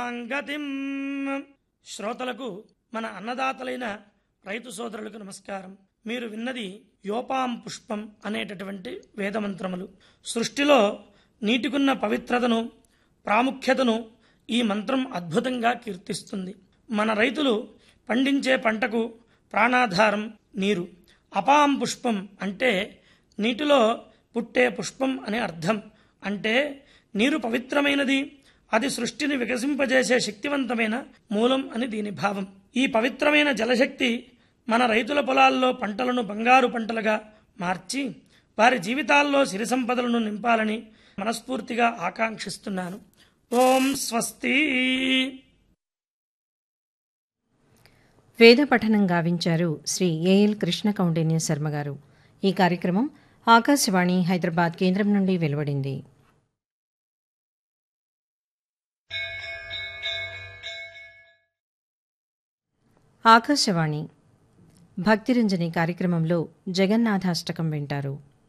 గతిం శ్రోతలకు మన అన్నదాతలైన రైతు సోదరులకు నమస్కారం మీరు విన్నది యోపాం పుష్పం అనేటటువంటి వేదమంత్రములు సృష్టిలో నీటికున్న పవిత్రతను ప్రాముఖ్యతను ఈ మంత్రం అద్భుతంగా కీర్తిస్తుంది మన రైతులు పండించే పంటకు ప్రాణాధారం నీరు అపాం పుష్పం అంటే నీటిలో పుట్టే పుష్పం అనే అర్థం అంటే నీరు పవిత్రమైనది అది సృష్టిని వికసింపజేసే శక్తివంతమైన మూలం అని దీని భావం ఈ పవిత్రమైన జలశక్తి మన రైతుల పొలాల్లో పంటలను బంగారు పంటలుగా మార్చి వారి జీవితాల్లో సిరి సంపదలను నింపాలని మనస్ఫూర్తిగా ఆకాంక్షిస్తున్నాను ఓం స్వస్తి వేద పఠనం గావించారు శ్రీ ఏఎల్ కృష్ణ కౌండిన్య శర్మ గారు ఈ కార్యక్రమం ఆకాశవాణి హైదరాబాద్ కేంద్రం నుండి వెలువడింది ఆకాశవాణి భక్తిరంజని కార్యక్రమంలో జగన్నాథాష్టకం వింటారు